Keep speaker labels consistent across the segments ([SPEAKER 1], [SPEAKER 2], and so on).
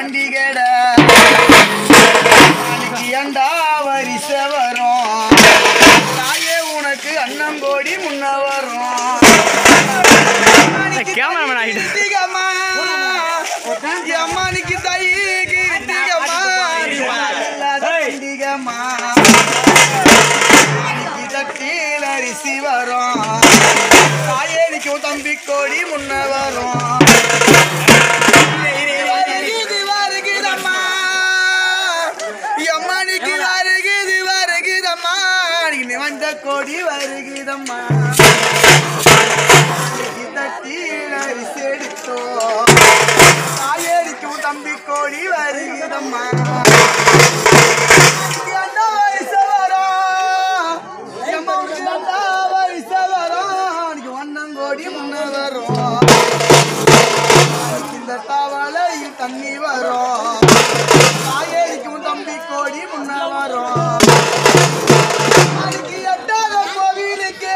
[SPEAKER 1] பண்டிகட அன்னைக்கு ஏண்டா வரிசை வரும் தாயே உனக்கு அண்ணங்கோடி முன்ன வரும்
[SPEAKER 2] கேமராமேன் ஆகிட்டு
[SPEAKER 1] கிருத்திகம்மா அம்மானிக்கு தாயி கிருத்திகம்மா பண்டிகம்மா அன்னைக்கு தட்டில் அரிசி வரும் தாயேனிக்கும் தம்பி கோடி முன்ன வரும் வருகுது வருகுதம்மா அம்மானிக்கு வருகுது வருகுதம்மா நீ வந்த கோடி வருகுதம்மா அன்னைக்கு தட்டில் அரிசி எடுத்தோம் தாயேனிக்கும் தம்பி கோடி வருகுதம்மா அன்னைக்கு அண்ணா வயசு வரும் எம்மா உனக்கு அண்ணா வயசு வரும் அன்னைக்கு ஒன்னங்கோடி முன்ன வரும் இந்த தவளையில் தண்ணி வரும் தாயேரிக்கும் தம்பி கோடி முன்ன வரும் அதுக்கு எட்டாத கோவிலுக்கு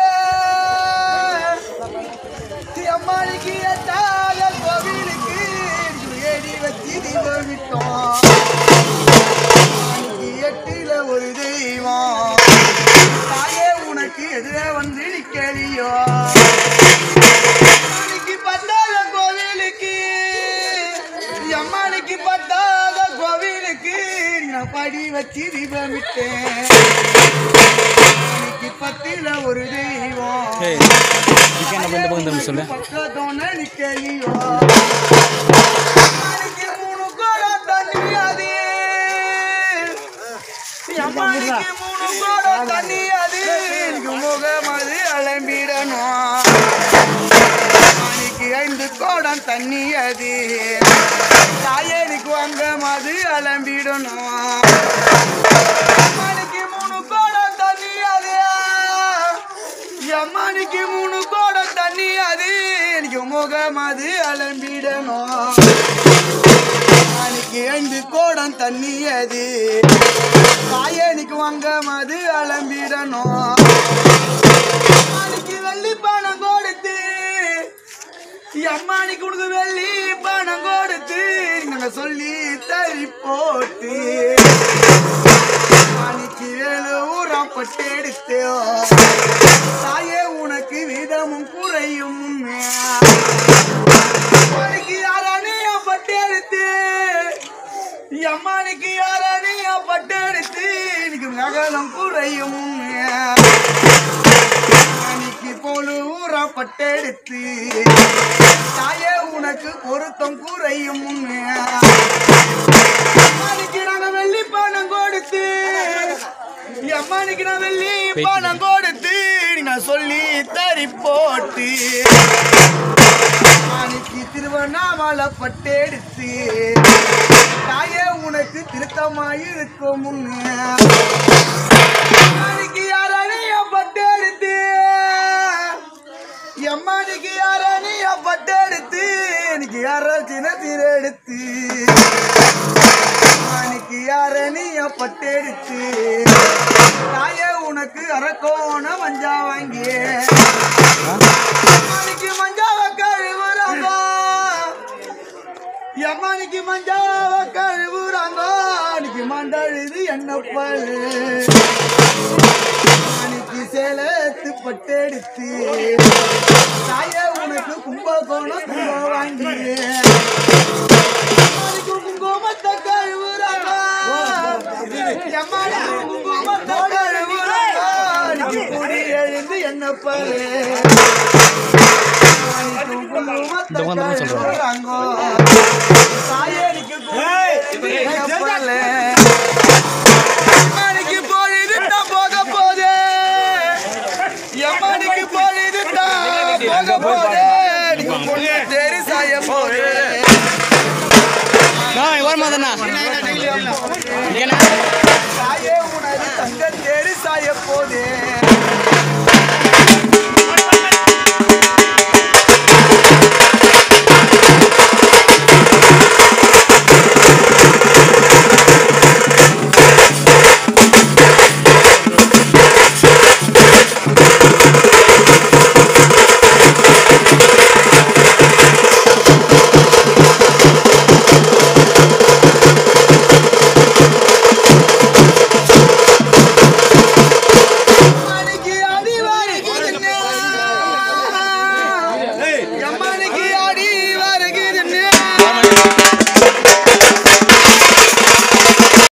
[SPEAKER 1] அம்மாளுக்கு எட்டாத கோவிலுக்கு ஏடி வச்சு தீபம் விட்டோம் அன்னைக்கு எட்டுல ஒரு தெய்வம் தாயே உனக்கு எதிரே வந்து நிக்கலியோ அம்மானிக்கு பத்தாத கோவிலுக்கு அம்மானிக்கு பத்தாத கோவிலுக்கு நான் படி வச்சு தீபமிட்டேன் அன்னைக்கு பத்தில ஒரு தெய்வம்
[SPEAKER 2] இந்த பக்கம் திரும்ப சொல்லு
[SPEAKER 1] பக்கத்தோன நிக்கலியோ அன்னைக்கு மூணு குடம் தண்ணி அது அம்மானிக்கு மூணு குடம் தண்ணி அது எனக்கு முகம் அது அலம்பிடணும் மணிக்கு ஐந்து கோடம் தண்ணி அது தாயனுக்கு அங்க மது அலம்பிடணும் மணிக்கு மூணு கோடம் தண்ணி அது அம்மானிக்கு மூணு கோடம் தண்ணி அது எனக்கு முகம் அது அலம்பிடணும் மணிக்கு ஐந்து கோடம் தண்ணி அது தாயனுக்கு அங்க மது அலம்பிடணும் அம்மானிக்கு வெள்ளி பணம் கொடுத்து அம்மானிக்கு உனக்கு வெள்ளி பணம் கொடுத்து நாங்க சொல்லி தறி போட்டு அன்னைக்கு வேலு ஊரம் பட்டு எடுத்து தாயே உனக்கு விதமும் குறையும் அன்னைக்கு யாரானையா பட்டு எடுத்து அம்மானிக்கு யாரானையா பட்டு எடுத்து எனக்கு நகலம் குறையும் அன்னைக்கு போலு ஊரா பட்டெடுத்து தாயே உனக்கு பொருத்தம் குறையும் அம்மானிக்கு நாங்க வெள்ளி பணம் கொடுத்து அம்மானிக்கு நான் வெள்ளி பணம் கொடுத்து நான் சொல்லி தறி போட்டு அன்னைக்கு திருவண்ணாமலை பட்டெடுத்து தாயே உனக்கு திருத்தமாயிருக்கும் அன்னைக்கு யாரணிய பட்டெடுத்து எம்மானிக்கு யாரணிய பட்டெடுத்து எனக்கு யார சின்ன எடுத்து அன்னைக்கு யாரணிய பட்டெடுத்து தாயே உனக்கு அரக்கோண மஞ்சா வாங்கி அன்னைக்கு மஞ்சாவ கழுவுறாங்க எம்மானிக்கு மஞ்சாவ கழுவுறாங்க அன்னைக்கு மண்டழுது என்ன பழு அன்னைக்கு சேலத்து பட்டெடுத்து தாயே உனக்கு கும்பகோணம் கும்பம் வாங்கி அன்னைக்கு குங்குமத்தை கழுவுறாங்க எம்மானிக்கு குங்குமத்தை கழுவுறாங்க அன்னைக்கு குடி எழுந்து என்ன பழு
[SPEAKER 2] இந்த பக்கம் தான் சொல்றேன்.
[SPEAKER 1] தாயேனிக்கு எம்மானிக்கு பொழுது தான் போக போதே எம்மானிக்கு பொழுது தான் போக போதே நீங்க பொண்ணு தேரி சாய போதே
[SPEAKER 2] ஓரமாதண்ணா
[SPEAKER 1] தாயே உனது தங்க தேரி சாய போதே